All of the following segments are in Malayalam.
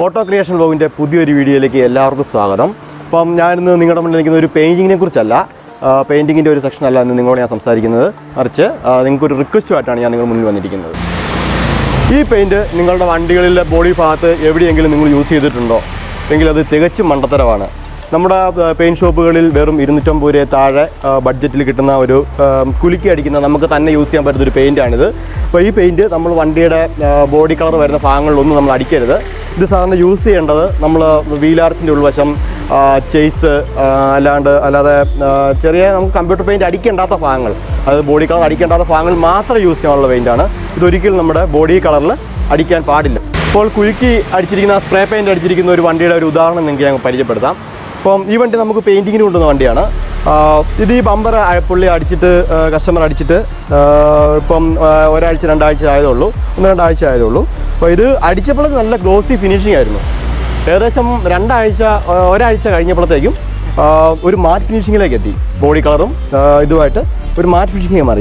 ഓട്ടോ ക്രിയേഷൻ ബ്ലോഗിൻ്റെ പുതിയൊരു വീഡിയോയിലേക്ക് എല്ലാവർക്കും സ്വാഗതം അപ്പം ഞാനിന്ന് നിങ്ങളുടെ മുന്നിൽ നിൽക്കുന്ന ഒരു പെയിൻറ്റിങ്ങിനെ കുറിച്ചല്ല പെയിൻറ്റിങ്ങിൻ്റെ ഒരു സെക്ഷനല്ല ഇന്ന് നിങ്ങളോട് ഞാൻ സംസാരിക്കുന്നത് മറിച്ച് ആ, നിങ്ങൾക്കൊരു റിക്വസ്റ്റുമായിട്ടാണ് ഞാൻ നിങ്ങളുടെ മുന്നിൽ വന്നിരിക്കുന്നത് ഈ പെയിൻറ്റ് നിങ്ങളുടെ വണ്ടികളിലെ ബോഡി ഭാഗത്ത് എവിടെയെങ്കിലും നിങ്ങൾ യൂസ് ചെയ്തിട്ടുണ്ടോ എങ്കിൽ അത് തികച്ചും മണ്ടത്തരമാണ് നമ്മുടെ പെയിൻറ്റ് ഷോപ്പുകളിൽ വെറും ഇരുന്നൂറ്റമ്പത് രൂപ താഴെ ആ, ബഡ്ജറ്റിൽ കിട്ടുന്ന ഒരു ആ, കുലുക്കി അടിക്കുന്ന നമുക്ക് തന്നെ യൂസ് ചെയ്യാൻ പറ്റുന്ന ഒരു പെയിൻറ്റാണിത് അപ്പോൾ ഈ പെയിൻറ്റ് നമ്മൾ വണ്ടിയുടെ ബോഡി കളർ വരുന്ന ഭാഗങ്ങളിലൊന്നും നമ്മൾ അടിക്കരുത് ഇത് സാധാരണ യൂസ് ചെയ്യേണ്ടത് നമ്മൾ വീലാർച്ചിൻ്റെ ഉൾവശം ചേസ് അല്ലാണ്ട് അല്ലാതെ ആ, ചെറിയ നമുക്ക് കമ്പ്യൂട്ടർ പെയിൻറ്റ് അടിക്കേണ്ടാത്ത ഭാഗങ്ങൾ അതായത് ബോഡി കളർ അടിക്കേണ്ടാത്ത ഭാഗങ്ങൾ മാത്രം യൂസ് ചെയ്യാനുള്ള പെയിൻറ്റാണ് ഇതൊരിക്കലും നമ്മുടെ ബോഡി കളറിൽ അടിക്കാൻ പാടില്ല ഇപ്പോൾ കുലുക്കി അടിച്ചിരിക്കുന്ന സ്പ്രേ പെയിൻറ്റ് അടിച്ചിരിക്കുന്ന ഒരു വണ്ടിയുടെ ഒരു ഉദാഹരണം നിങ്ങൾക്ക് ഞാൻ പരിചയപ്പെടുത്താം അപ്പം ഈ വണ്ടി നമുക്ക് പെയിൻറ്റിങ്ങിന് കൊണ്ടുവന്ന വണ്ടിയാണ് ആ, ഇത് ഈ ബമ്പർ പുള്ളി അടിച്ചിട്ട് കസ്റ്റമർ അടിച്ചിട്ട് ആ, ഇപ്പം ആ, ഒരാഴ്ച രണ്ടാഴ്ച ആയതേ ഉള്ളൂ ഒന്ന് രണ്ടാഴ്ച ആയതേ ഉള്ളൂ അപ്പോൾ ഇത് അടിച്ചപ്പോൾ നല്ല ഗ്ലോസി ഫിനിഷിംഗ് ആയിരുന്നു ഏകദേശം രണ്ടാഴ്ച ആ, ഒരാഴ്ച കഴിഞ്ഞപ്പോഴത്തേക്കും ആ, ഒരു മാറ്റ് ഫിനിഷിങ്ങിലേക്ക് എത്തി ബോഡി കളറും ആ, ഇതുമായിട്ട് ഒരു മാറ്റ് ഫിനിഷിങ് മാറി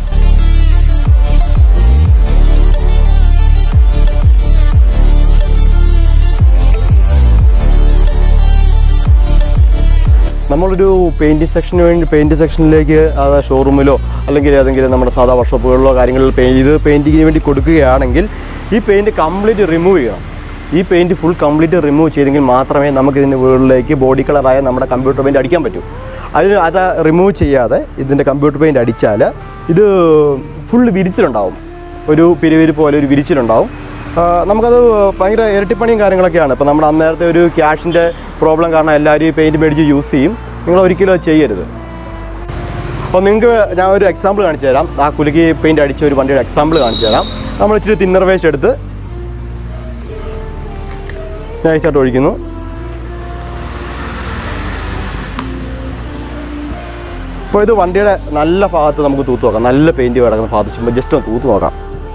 നമ്മളൊരു പെയിൻറ്റിങ് സെക്ഷന് വേണ്ടി പെയിൻറ്റ് സെക്ഷനിലേക്ക് അത് ഷോറൂമിലോ അല്ലെങ്കിൽ ഏതെങ്കിലും നമ്മുടെ സാധാ വർക്ക്ഷോപ്പുകളിലോ കാര്യങ്ങളിൽ പെയിൻ ഇത് പെയിൻറ്റിങ്ങിന് വേണ്ടി കൊടുക്കുകയാണെങ്കിൽ ഈ പെയിൻറ്റ് കംപ്ലീറ്റ് റിമൂവ് ചെയ്യണം ഈ പെയിൻറ്റ് ഫുൾ കംപ്ലീറ്റ് റിമൂവ് ചെയ്തെങ്കിൽ മാത്രമേ നമുക്ക് ഇതിൻ്റെ മുകളിലേക്ക് ബോഡി കളറായ നമ്മുടെ കമ്പ്യൂട്ടർ പെയിൻറ്റ് അടിക്കാൻ പറ്റൂ അതിന് അത് റിമൂവ് ചെയ്യാതെ ഇതിൻ്റെ കമ്പ്യൂട്ടർ പെയിൻറ്റ് അടിച്ചാൽ ഇത് ഫുൾ വിരിച്ചിലുണ്ടാവും ഒരു പിരിവിരി പോലെ ഒരു വിരിച്ചിലുണ്ടാവും ആ, നമുക്കത് ഭയങ്കര ഇരട്ടിപ്പണിയും കാര്യങ്ങളൊക്കെയാണ് ഇപ്പോൾ നമ്മുടെ അന്നേരത്തെ ഒരു ക്യാഷിൻ്റെ പ്രോബ്ലം കാരണം എല്ലാവരും ഈ പെയിൻറ്റ് മേടിച്ച് യൂസ് ചെയ്യും നിങ്ങൾ ഒരിക്കലും അത് ചെയ്യരുത് അപ്പോൾ നിങ്ങൾക്ക് ഞാൻ ഒരു എക്സാമ്പിൾ കാണിച്ചു തരാം ആ കുലുക്കി പെയിൻറ്റ് അടിച്ച ഒരു വണ്ടിയുടെ എക്സാമ്പിൾ കാണിച്ചു തരാം നമ്മൾ ഇച്ചിരി തിന്നർ വേസ്റ്റ് എടുത്ത് നൈസായിട്ട് ഒഴിക്കുന്നു ഇപ്പോൾ ഇത് വണ്ടിയുടെ നല്ല ഭാഗത്ത് നമുക്ക് തൂത്ത് നോക്കാം നല്ല പെയിൻറ്റ് കിടക്കുന്ന ഭാഗത്ത് ചുമ്മാ ജസ്റ്റ് ഒന്ന് തൂത്ത് നോക്കാം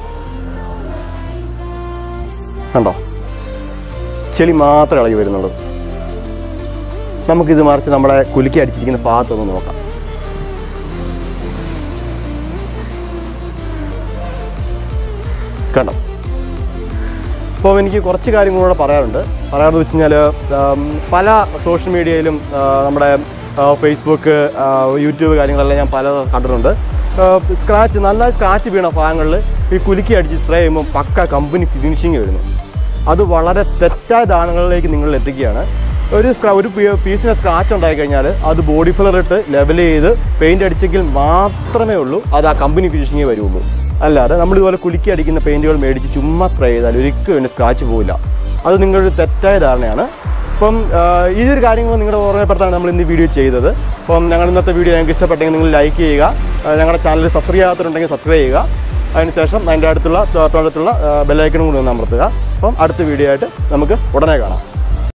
കണ്ടോ ചെളി മാത്രമേ ഇളകി വരുന്നുള്ളൂ നമുക്കിത് മറിച്ച് നമ്മുടെ കുലുക്കി അടിച്ചിരിക്കുന്ന ഭാഗത്തൊന്ന് നോക്കാം കണ്ടോ അപ്പോൾ എനിക്ക് കുറച്ച് കാര്യങ്ങളൂടെ പറയാറുണ്ട് പറയാമെന്ന് വെച്ച് കഴിഞ്ഞാൽ പല സോഷ്യൽ മീഡിയയിലും ആ, നമ്മുടെ ആ, ഫേസ്ബുക്ക് ആ, യൂട്യൂബ് കാര്യങ്ങളെല്ലാം ഞാൻ പല കണ്ടിട്ടുണ്ട് സ്ക്രാച്ച് നല്ല സ്ക്രാച്ച് വീണ ഭാഗങ്ങളിൽ ഈ കുലുക്കി അടിച്ച് സ്പ്രേ ചെയ്യുമ്പോൾ പക്ക കമ്പനി ഫിനിഷിങ് വരുന്നു അത് വളരെ തെറ്റായ ധാരണകളിലേക്ക് നിങ്ങൾ എത്തിക്കുകയാണ് ഒരു സ്ക്രാ ഒരു പീ- പീസിന് സ്ക്രാച്ച് ഉണ്ടായി കഴിഞ്ഞാൽ അത് ബോഡി ഫില്ലർ ഇട്ട് ലെവൽ ചെയ്ത് പെയിൻറ് അടിച്ചെങ്കിൽ മാത്രമേ ഉള്ളൂ അത് ആ കമ്പനി ഫിനിഷിങ്ങേ വരുള്ളൂ അല്ലാതെ നമ്മൾ ഇതുപോലെ കുലുക്കി അടിക്കുന്ന പെയിൻറ്റുകൾ മേടിച്ച് ചുമ്മാ സ്പ്രേ ചെയ്താൽ ഒരിക്കലും അതിന് സ്ക്രാച്ച് പോവില്ല അത് നിങ്ങളൊരു തെറ്റായ ധാരണയാണ് അപ്പം ആ, ഈ ഒരു കാര്യങ്ങൾ നിങ്ങളുടെ ഓർമ്മപ്പെടുത്താണ് നമ്മൾ ഇന്ന് ഈ വീഡിയോ ചെയ്തത് അപ്പം ഞങ്ങൾ ഇന്നത്തെ വീഡിയോ ഞങ്ങൾക്ക് ഇഷ്ടപ്പെട്ടെങ്കിൽ നിങ്ങൾ ലൈക്ക് ചെയ്യുക ആ, ഞങ്ങളുടെ ചാനൽ സബ്സ്ക്രൈബ് ചെയ്യാത്തവരുണ്ടെങ്കിൽ സബ്സ്ക്രൈബ് ചെയ്യുക അതിനുശേഷം അതിൻ്റെ അടുത്തുള്ള തൊട്ടടുത്തുള്ള ബെല്ലൈക്കണും കൂടി ഒന്ന് അമർത്തുക അപ്പം അടുത്ത വീഡിയോ ആയിട്ട് നമുക്ക് ഉടനെ കാണാം